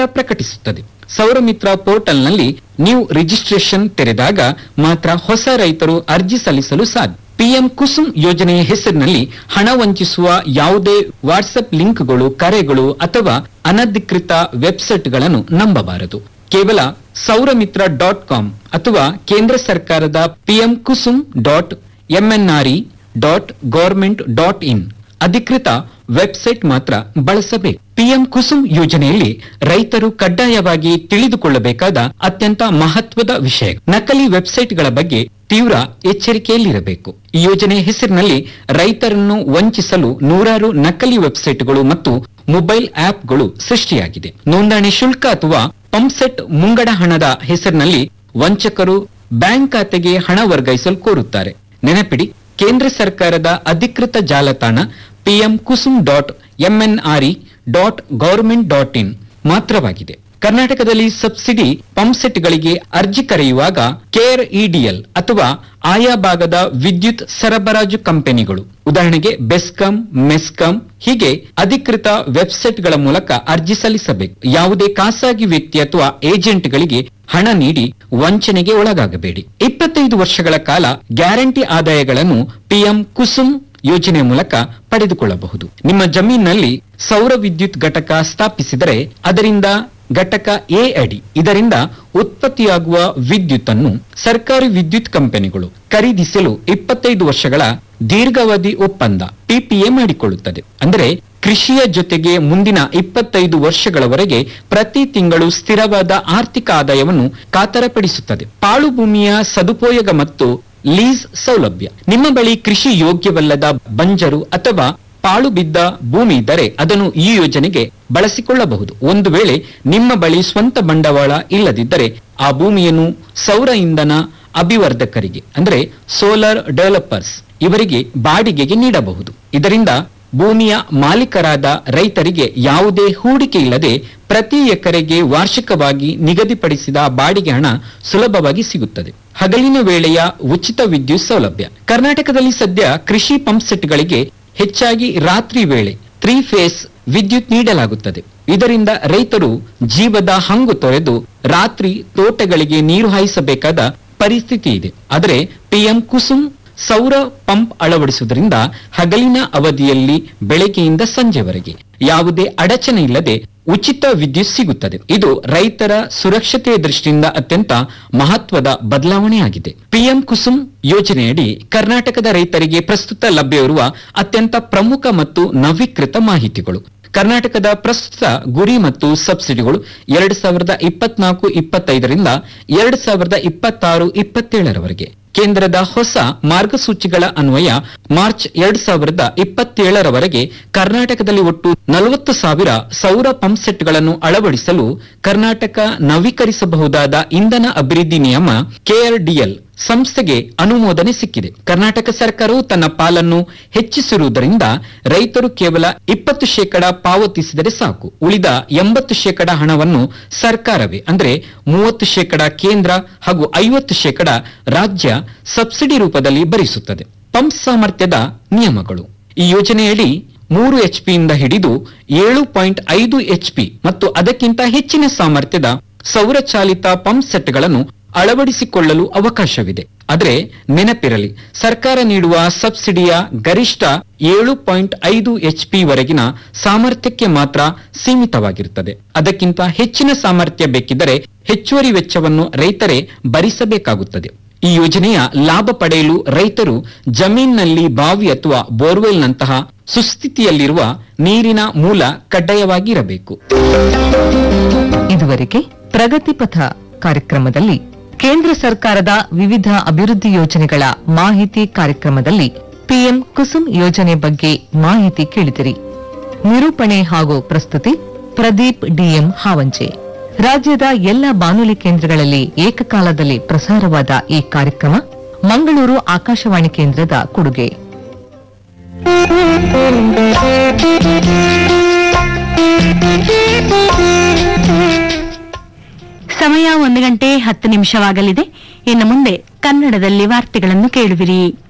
ಪ್ರಕಟಿಸುತ್ತದೆ ಸೌರಮಿತ್ರ ಪೋರ್ಟಲ್ನಲ್ಲಿ ನೀವು ರಿಜಿಸ್ಟ್ರೇಷನ್ ತೆರೆದಾಗ ಮಾತ್ರ ಹೊಸ ರೈತರು ಅರ್ಜಿ ಸಲ್ಲಿಸಲು ಸಾಧ್ಯ ಪಿಎಂ ಕುಸುಮ್ ಯೋಜನೆಯ ಹೆಸರಿನಲ್ಲಿ ಹಣ ವಂಚಿಸುವ ಯಾವುದೇ ವಾಟ್ಸ್ಆಪ್ ಲಿಂಕ್ಗಳು ಕರೆಗಳು ಅಥವಾ ಅನಧಿಕೃತ ವೆಬ್ಸೈಟ್ಗಳನ್ನು ನಂಬಬಾರದು ಕೇವಲ ಸೌರಮಿತ್ರ ಡಾಟ್ ಕಾಮ್ ಅಥವಾ ಕೇಂದ್ರ ಸರ್ಕಾರದ PM Kusum dot MNRE dot government dot in ಅಧಿಕೃತ ವೆಬ್ಸೈಟ್ ಮಾತ್ರ ಬಳಸಬೇಕು ಪಿಎಂ ಕುಸುಮ್ ಯೋಜನೆಯಲ್ಲಿ ರೈತರು ಕಡ್ಡಾಯವಾಗಿ ತಿಳಿದುಕೊಳ್ಳಬೇಕಾದ ಅತ್ಯಂತ ಮಹತ್ವದ ವಿಷಯ ನಕಲಿ ವೆಬ್ಸೈಟ್ಗಳ ಬಗ್ಗೆ ತೀವ್ರ ಎಚ್ಚರಿಕೆಯಲ್ಲಿರಬೇಕು ಈ ಯೋಜನೆ ಹೆಸರಿನಲ್ಲಿ ರೈತರನ್ನು ವಂಚಿಸಲು ನೂರಾರು ನಕಲಿ ವೆಬ್ಸೈಟ್ಗಳು ಮತ್ತು ಮೊಬೈಲ್ ಆಪ್ಗಳು ಸೃಷ್ಟಿಯಾಗಿದೆ ನೋಂದಣಿ ಶುಲ್ಕ ಅಥವಾ ಪಂಪ್ಸೆಟ್ ಮುಂಗಡ ಹಣದ ಹೆಸರಿನಲ್ಲಿ ವಂಚಕರು ಬ್ಯಾಂಕ್ ಖಾತೆಗೆ ಹಣ ವರ್ಗಾಯಿಸಲು ಕೋರುತ್ತಾರೆ ನೆನಪಿಡಿ ಕೇಂದ್ರ ಸರ್ಕಾರದ ಅಧಿಕೃತ ಜಾಲತಾಣ PM Kusum dot MNRE dot government dot in ಮಾತ್ರವಾಗಿದೆ ಕರ್ನಾಟಕದಲ್ಲಿ ಸಬ್ಸಿಡಿ ಪಂಪ್ಸೆಟ್ಗಳಿಗೆ ಅರ್ಜಿ ಕರೆಯುವಾಗ ಕೇರ್ ಇಡಿಎಲ್ ಅಥವಾ ಆಯಾ ಭಾಗದ ವಿದ್ಯುತ್ ಸರಬರಾಜು ಕಂಪನಿಗಳು ಉದಾಹರಣೆಗೆ ಬೆಸ್ಕಾಂ ಮೆಸ್ಕಾಂ ಹೀಗೆ ಅಧಿಕೃತ ವೆಬ್ಸೈಟ್ಗಳ ಮೂಲಕ ಅರ್ಜಿ ಸಲ್ಲಿಸಬೇಕು ಯಾವುದೇ ಖಾಸಗಿ ವ್ಯಕ್ತಿ ಅಥವಾ ಏಜೆಂಟ್ಗಳಿಗೆ ಹಣ ನೀಡಿ ವಂಚನೆಗೆ ಒಳಗಾಗಬೇಡಿ ಇಪ್ಪತ್ತೈದು ವರ್ಷಗಳ ಕಾಲ ಗ್ಯಾರಂಟಿ ಆದಾಯಗಳನ್ನು ಪಿಎಂ ಕುಸುಮ್ ಯೋಜನೆ ಮೂಲಕ ಪಡೆದುಕೊಳ್ಳಬಹುದು ನಿಮ್ಮ ಜಮೀನಿನಲ್ಲಿ ಸೌರ ವಿದ್ಯುತ್ ಘಟಕ ಸ್ಥಾಪಿಸಿದರೆ ಅದರಿಂದ ಘಟಕ ಎ ಅಡಿ ಇದರಿಂದ ಉತ್ಪತ್ತಿಯಾಗುವ ವಿದ್ಯುತ್ ಅನ್ನು ಸರ್ಕಾರಿ ವಿದ್ಯುತ್ ಕಂಪನಿಗಳು ಖರೀದಿಸಲು ಇಪ್ಪತ್ತೈದು ವರ್ಷಗಳ ದೀರ್ಘಾವಧಿ ಒಪ್ಪಂದ ಪಿಪಿಎ ಮಾಡಿಕೊಳ್ಳುತ್ತದೆ ಅಂದರೆ ಕೃಷಿಯ ಜೊತೆಗೆ ಮುಂದಿನ ಇಪ್ಪತ್ತೈದು ವರ್ಷಗಳವರೆಗೆ ಪ್ರತಿ ತಿಂಗಳು ಸ್ಥಿರವಾದ ಆರ್ಥಿಕ ಆದಾಯವನ್ನು ಖಾತರಪಡಿಸುತ್ತದೆ ಪಾಳು ಭೂಮಿಯ ಸದುಪಯೋಗ ಮತ್ತು ಲೀಸ್ ಸೌಲಭ್ಯ ನಿಮ್ಮ ಬಳಿ ಕೃಷಿ ಯೋಗ್ಯವಲ್ಲದ ಬಂಜರು ಅಥವಾ ಪಾಳು ಬಿದ್ದ ಭೂಮಿ ಇದ್ದರೆ ಅದನ್ನು ಈ ಯೋಜನೆಗೆ ಬಳಸಿಕೊಳ್ಳಬಹುದು ಒಂದು ವೇಳೆ ನಿಮ್ಮ ಬಳಿ ಸ್ವಂತ ಬಂಡವಾಳ ಇಲ್ಲದಿದ್ದರೆ ಆ ಭೂಮಿಯನ್ನು ಸೌರ ಇಂಧನ ಅಭಿವರ್ಧಕರಿಗೆ ಅಂದ್ರೆ ಸೋಲಾರ್ ಡೆವಲಪರ್ಸ್ ಇವರಿಗೆ ಬಾಡಿಗೆಗೆ ನೀಡಬಹುದು ಇದರಿಂದ ಭೂಮಿಯ ಮಾಲೀಕರಾದ ರೈತರಿಗೆ ಯಾವುದೇ ಹೂಡಿಕೆ ಇಲ್ಲದೆ ಪ್ರತಿ ಎಕರೆಗೆ ವಾರ್ಷಿಕವಾಗಿ ನಿಗದಿಪಡಿಸಿದ ಬಾಡಿಗೆ ಹಣ ಸುಲಭವಾಗಿ ಸಿಗುತ್ತದೆ ಹಗಲಿನ ವೇಳೆಯ ಉಚಿತ ವಿದ್ಯುತ್ ಸೌಲಭ್ಯ ಕರ್ನಾಟಕದಲ್ಲಿ ಸದ್ಯ ಕೃಷಿ ಪಂಪ್ಸೆಟ್ಗಳಿಗೆ ಹೆಚ್ಚಾಗಿ ರಾತ್ರಿ ವೇಳೆ ತ್ರೀ ಫೇಸ್ ವಿದ್ಯುತ್ ನೀಡಲಾಗುತ್ತದೆ ಇದರಿಂದ ರೈತರು ಜೀವದ ಹಂಗು ತೊರೆದು ರಾತ್ರಿ ತೋಟಗಳಿಗೆ ನೀರು ಹಾಯಿಸಬೇಕಾದ ಪರಿಸ್ಥಿತಿ ಇದೆ ಆದರೆ ಪಿಎಂ ಕುಸುಮ್ ಸೌರ ಪಂಪ್ ಅಳವಡಿಸುವುದರಿಂದ ಹಗಲಿನ ಅವಧಿಯಲ್ಲಿ ಬೆಳಗ್ಗೆಯಿಂದ ಸಂಜೆವರೆಗೆ ಯಾವುದೇ ಅಡಚಣೆ ಇಲ್ಲದೆ ಉಚಿತ ವಿದ್ಯುತ್ ಸಿಗುತ್ತದೆ ಇದು ರೈತರ ಸುರಕ್ಷತೆಯ ದೃಷ್ಟಿಯಿಂದ ಅತ್ಯಂತ ಮಹತ್ವದ ಬದಲಾವಣೆಯಾಗಿದೆ ಪಿಎಂ ಕುಸುಮ್ ಯೋಜನೆಯಡಿ ಕರ್ನಾಟಕದ ರೈತರಿಗೆ ಪ್ರಸ್ತುತ ಲಭ್ಯವಿರುವ ಅತ್ಯಂತ ಪ್ರಮುಖ ಮತ್ತು ನವೀಕೃತ ಮಾಹಿತಿಗಳು ಕರ್ನಾಟಕದ ಪ್ರಸ್ತುತ ಗುರಿ ಮತ್ತು ಸಬ್ಸಿಡಿಗಳು ಎರಡ್ ಸಾವಿರದ ಇಪ್ಪತ್ನಾಲ್ಕು ಇಪ್ಪತ್ತೈದರಿಂದ ಎರಡ್ ಸಾವಿರದ ಇಪ್ಪತ್ತಾರು ಇಪ್ಪತ್ತೇಳರವರೆಗೆ ಕೇಂದ್ರದ ಹೊಸ ಮಾರ್ಗಸೂಚಿಗಳ ಅನ್ವಯ ಮಾರ್ಚ್ ಎರಡ್ ಸಾವಿರದ ಇಪ್ಪತ್ತೇಳರವರೆಗೆ ಕರ್ನಾಟಕದಲ್ಲಿ ಒಟ್ಟು ನಲವತ್ತು ಸಾವಿರ ಸೌರ ಪಂಪ್ಸೆಟ್ಗಳನ್ನು ಅಳವಡಿಸಲು ಕರ್ನಾಟಕ ನವೀಕರಿಸಬಹುದಾದ ಇಂಧನ ಅಭಿವೃದ್ಧಿ ನಿಯಮ ಕೆಆರ್ಡಿಎಲ್ ಸಂಸ್ಥೆಗೆ ಅನುಮೋದನೆ ಸಿಕ್ಕಿದೆ ಕರ್ನಾಟಕ ಸರ್ಕಾರವು ತನ್ನ ಪಾಲನ್ನು ಹೆಚ್ಚಿಸಿರುವುದರಿಂದ ರೈತರು ಕೇವಲ ಇಪ್ಪತ್ತು ಶೇಕಡ ಪಾವತಿಸಿದರೆ ಸಾಕು ಉಳಿದ ಎಂಬತ್ತು ಶೇಕಡ ಹಣವನ್ನು ಸರ್ಕಾರವೇ ಅಂದ್ರೆ ಮೂವತ್ತು ಶೇಕಡ ಕೇಂದ್ರ ಹಾಗೂ ಐವತ್ತು ಶೇಕಡ ರಾಜ್ಯ ಸಬ್ಸಿಡಿ ರೂಪದಲ್ಲಿ ಭರಿಸುತ್ತದೆ ಪಂಪ್ ಸಾಮರ್ಥ್ಯದ ನಿಯಮಗಳು ಈ ಯೋಜನೆಯಡಿ ಮೂರು ಎಚ್ಪಿಯಿಂದ ಹಿಡಿದು ಏಳು ಪಾಯಿಂಟ್ ಐದು ಎಚ್ಪಿ ಮತ್ತು ಅದಕ್ಕಿಂತ ಹೆಚ್ಚಿನ ಸಾಮರ್ಥ್ಯದ ಸೌರಚಾಲಿತ ಪಂಪ್ ಸೆಟ್ಗಳನ್ನು ಅಳವಡಿಸಿಕೊಳ್ಳಲು ಅವಕಾಶವಿದೆ ಆದರೆ ನೆನಪಿರಲಿ ಸರ್ಕಾರ ನೀಡುವ ಸಬ್ಸಿಡಿಯ ಗರಿಷ್ಠ ಏಳು ಪಾಯಿಂಟ್ ಐದು ಎಚ್ಪಿ ವರೆಗಿನ ಸಾಮರ್ಥ್ಯಕ್ಕೆ ಮಾತ್ರ ಸೀಮಿತವಾಗಿರುತ್ತದೆ ಅದಕ್ಕಿಂತ ಹೆಚ್ಚಿನ ಸಾಮರ್ಥ್ಯ ಬೇಕಿದ್ದರೆ ಹೆಚ್ಚುವರಿ ವೆಚ್ಚವನ್ನು ರೈತರೇ ಭರಿಸಬೇಕಾಗುತ್ತದೆ ಈ ಯೋಜನೆಯ ಲಾಭ ಪಡೆಯಲು ರೈತರು ಜಮೀನಿನಲ್ಲಿ ಬಾವಿ ಅಥವಾ ಬೋರ್ವೆಲ್ನಂತಹ ಸುಸ್ಥಿತಿಯಲ್ಲಿರುವ ನೀರಿನ ಮೂಲ ಕಡ್ಡಾಯವಾಗಿರಬೇಕು ಇದುವರೆಗೆ ಪ್ರಗತಿಪಥ ಕಾರ್ಯಕ್ರಮದಲ್ಲಿ ಕೇಂದ್ರ ಸರ್ಕಾರದ ವಿವಿಧ ಅಭಿವೃದ್ಧಿ ಯೋಜನೆಗಳ ಮಾಹಿತಿ ಕಾರ್ಯಕ್ರಮದಲ್ಲಿ ಪಿಎಂ ಕುಸುಮ್ ಯೋಜನೆ ಬಗ್ಗೆ ಮಾಹಿತಿ ಕೇಳಿದಿರಿ ನಿರೂಪಣೆ ಹಾಗೂ ಪ್ರಸ್ತುತಿ ಪ್ರದೀಪ್ ಡಿಎಂ ಹಾವಂಚೆ ರಾಜ್ಯದ ಎಲ್ಲ ಬಾನುಲಿ ಕೇಂದ್ರಗಳಲ್ಲಿ ಏಕಕಾಲದಲ್ಲಿ ಪ್ರಸಾರವಾದ ಈ ಕಾರ್ಯಕ್ರಮ ಮಂಗಳೂರು ಆಕಾಶವಾಣಿ ಕೇಂದ್ರದ ಕೊಡುಗೆ ಸಮಯ ಒಂದು ಗಂಟೆ ಹತ್ತು ನಿಮಿಷವಾಗಲಿದೆ ಇನ್ನು ಮುಂದೆ ಕನ್ನಡದಲ್ಲಿ ವಾರ್ತೆಗಳನ್ನು ಕೇಳುವಿರಿ